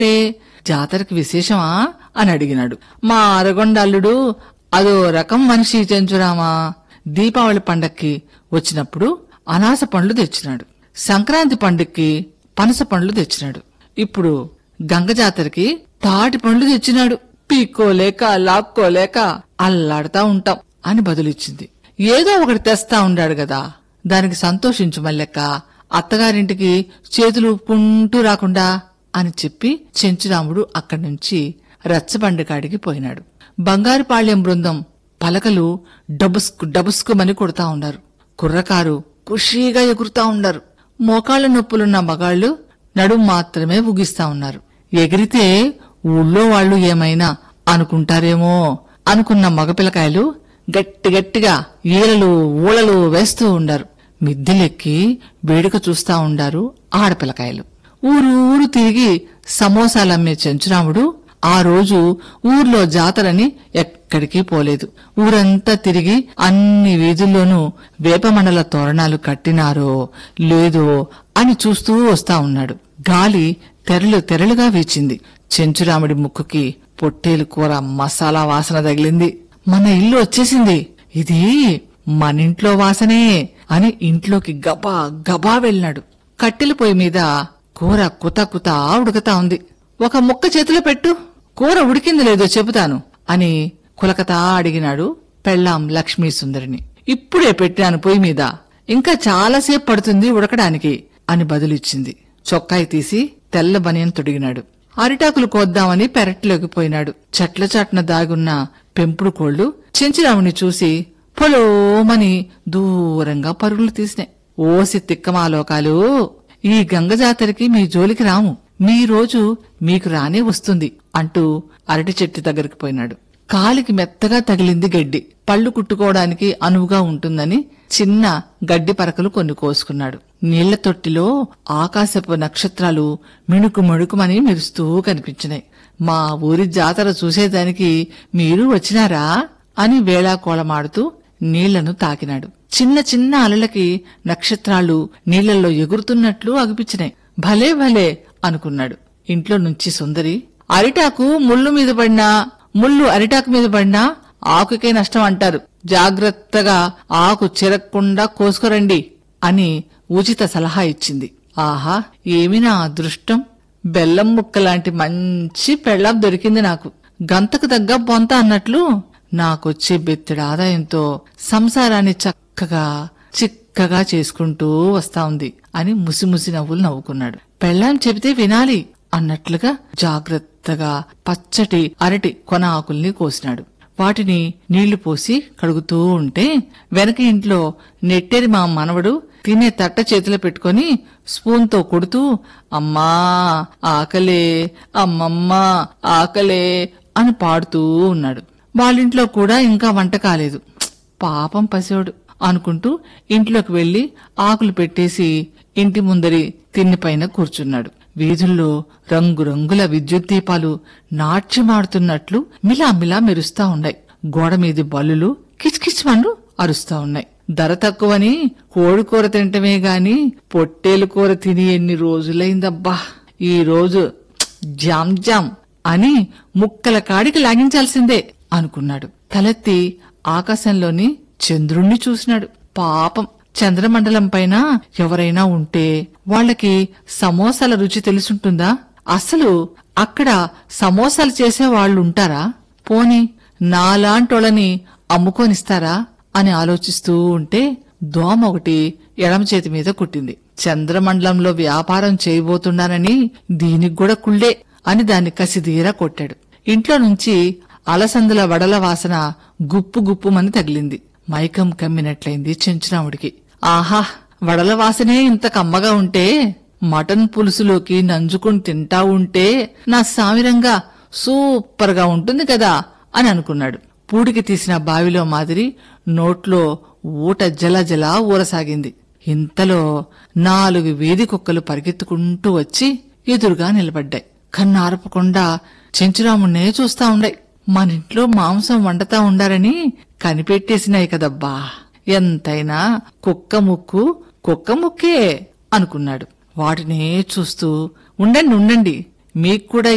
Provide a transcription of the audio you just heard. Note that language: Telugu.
అంటే జాతరకి విశేషమా అని అడిగినాడు మా అరగొండల్లుడు అదో రకం మనిషి చెంచురామా దీపావళి పండక్కి వచ్చినప్పుడు అనాస పండ్లు తెచ్చినాడు సంక్రాంతి పండుగకి పనస పండ్లు తెచ్చినాడు ఇప్పుడు గంగ జాతరకి తాటి పండ్లు తెచ్చినాడు పీక్కోలేక లాక్కోలేక అల్లాడుతా ఉంటాం అని బదులిచ్చింది ఏదో ఒకటి తెస్తా ఉండాడు గదా దానికి సంతోషించు మల్లెక్క అత్తగారింటికి చేతులు ఊపుకుంటూ రాకుండా అని చెప్పి చెంచురాముడు అక్కడి నుంచి రచ్చబండి కాడికి పోయినాడు బంగారుపాళ్యం బృందం పలకలు డబుస్కు డబుస్కుమని కొడతా ఉన్నారు కుర్రకారు ఖుషీగా ఎగురుతా ఉన్నారు మోకాళ్ళ నొప్పులున్న మగాళ్లు నడుం మాత్రమే ఊగిస్తా ఉన్నారు ఎగిరితే ఊళ్ళో వాళ్ళు ఏమైనా అనుకుంటారేమో అనుకున్న మగపిల్లకాయలు గట్టి గట్టిగా ఈలలు ఊళలు వేస్తూ ఉండారు మిద్దెలెక్కి వేడుక చూస్తా ఉండారు ఆడపిల్లకాయలు ఊరు ఊరు తిరిగి సమోసాలమ్మే చెంచురాముడు ఆ రోజు ఊర్లో జాతరని ఎక్కడికి పోలేదు ఊరంతా తిరిగి అన్ని వీధుల్లోనూ వేపమండల తోరణాలు కట్టినారో లేదో అని చూస్తూ వస్తా ఉన్నాడు గాలి తెరలు తెరలుగా వీచింది చెంచురాముడి ముక్కుకి పొట్టేలు కూర మసాలా వాసన తగిలింది మన ఇల్లు వచ్చేసింది ఇది మనింట్లో వాసనే అని ఇంట్లోకి గబా గబా వెళ్ళినాడు కట్టెల పొయ్యి మీద కూర కుత కుత ఉడుకుతా ఉంది ఒక ముక్క చేతిలో పెట్టు కూర ఉడికింది లేదో చెబుతాను అని కులకతా అడిగినాడు పెళ్ళాం లక్ష్మీ సుందరిని ఇప్పుడే పెట్టాను పొయ్యి మీద ఇంకా చాలాసేపు పడుతుంది ఉడకడానికి అని బదులిచ్చింది చొక్కాయి తీసి తెల్ల బనియన్ తొడిగినాడు అరిటాకులు కోద్దామని పెరట్లోకి పోయినాడు చెట్ల చాటున దాగున్న పెంపుడు కోళ్లు చెంచిరాముని చూసి పొలోమని దూరంగా పరుగులు తీసినాయి ఓసి తిక్కమాలోకాలు ఈ గంగ జాతరకి మీ జోలికి రాము మీ రోజు మీకు రానే వస్తుంది అంటూ అరటి చెట్టు దగ్గరికి పోయినాడు కాలికి మెత్తగా తగిలింది గడ్డి పళ్ళు కుట్టుకోవడానికి అనువుగా ఉంటుందని చిన్న గడ్డి పరకలు కొన్ని కోసుకున్నాడు నీళ్ల తొట్టిలో ఆకాశపు నక్షత్రాలు మిణుకు మిణుకుమని మెరుస్తూ కనిపించినాయి మా ఊరి జాతర చూసేదానికి మీరు వచ్చినారా అని వేళాకోళమాడుతూ నీళ్లను తాకినాడు చిన్న చిన్న అలలకి నక్షత్రాలు నీళ్లలో ఎగురుతున్నట్లు అగుపించినాయి భలే భలే అనుకున్నాడు ఇంట్లో నుంచి సుందరి అరిటాకు ముళ్ళు మీద పడినా ముళ్ళు అరిటాకు మీద పడినా ఆకుకే నష్టం అంటారు జాగ్రత్తగా ఆకు చిరక్కుండా కోసుకురండి అని ఉచిత సలహా ఇచ్చింది ఆహా ఏమి నా అదృష్టం బెల్లం ముక్క లాంటి మంచి పెళ్ళాం దొరికింది నాకు గంతకు తగ్గ బొంత అన్నట్లు నాకొచ్చే బెత్తడి ఆదాయంతో సంసారాన్ని చక్కగా చిక్కగా చేసుకుంటూ వస్తా ఉంది అని ముసిముసి నవ్వులు నవ్వుకున్నాడు పెళ్ళాం చెబితే వినాలి అన్నట్లుగా జాగ్రత్తగా పచ్చటి అరటి కొన ఆకుల్ని కోసినాడు వాటిని నీళ్లు పోసి కడుగుతూ ఉంటే వెనక ఇంట్లో నెట్టేరి మా మనవడు తినే తట్ట చేతిలో పెట్టుకొని స్పూన్తో కొడుతూ అమ్మా ఆకలే అమ్మమ్మ ఆకలే అని పాడుతూ ఉన్నాడు వాళ్ళింట్లో కూడా ఇంకా వంట కాలేదు "ప్చ్! పాపం పసివాడు అనుకుంటూ ఇంట్లోకి వెళ్లి ఆకులు పెట్టేసి ఇంటి ముందరి తిన్నిపైన కూర్చున్నాడు వీధుల్లో రంగురంగుల విద్యుత్ దీపాలు నాట్యమాడుతున్నట్లు మిలామిలా మెరుస్తా ఉన్నాయి గోడ మీది బల్లులు కిచకిచమన్లు అరుస్తా ఉన్నాయి ధర తక్కువని కోడి కూర తింటమే గాని పొట్టేలు కూర తిని ఎన్ని రోజులైందబ్బా ఈ రోజు జామ్ జామ్ అని ముక్కల కాడికి లాగించాల్సిందే అనుకున్నాడు తలెత్తి ఆకాశంలోని చంద్రుణ్ణి చూసినాడు పాపం చంద్రమండలం పైన ఎవరైనా ఉంటే వాళ్ళకి సమోసాల రుచి తెలుసుంటుందా అసలు అక్కడ సమోసాలు చేసే వాళ్ళు ఉంటారా పోని నాలాంటోళ్ళని అమ్ముకోనిస్తారా అని ఆలోచిస్తూ ఉంటే దోమ ఒకటి ఎడమ చేతి మీద కుట్టింది చంద్రమండలంలో వ్యాపారం చేయబోతున్నానని దీనికి కూడా కుళ్ళే అని దాన్ని కసిదీరా కొట్టాడు ఇంట్లో నుంచి అలసందుల వడల వాసన గుప్పు గుప్పుమని తగిలింది మైకం కమ్మినట్లయింది చెంచురాముడికి ఆహా వడల వాసనే ఇంత కమ్మగా ఉంటే మటన్ పులుసులోకి నంజుకుని తింటా ఉంటే నా సామిరంగా సూపర్గా ఉంటుంది కదా అని అనుకున్నాడు పూడికి తీసిన బావిలో మాదిరి నోట్లో ఊట జల జల ఊరసాగింది ఇంతలో నాలుగు వీధి కుక్కలు పరిగెత్తుకుంటూ వచ్చి ఎదురుగా నిలబడ్డాయి కన్నారపకుండా చెంచురామున్నే చూస్తా ఉండాయి మనింట్లో మాంసం వండుతా ఉండారని కనిపెట్టేసినాయి కదబ్బా ఎంతైనా కుక్క ముక్కు కుక్క ముక్కే అనుకున్నాడు వాటినే చూస్తూ ఉండండి ఉండండి మీకు కూడా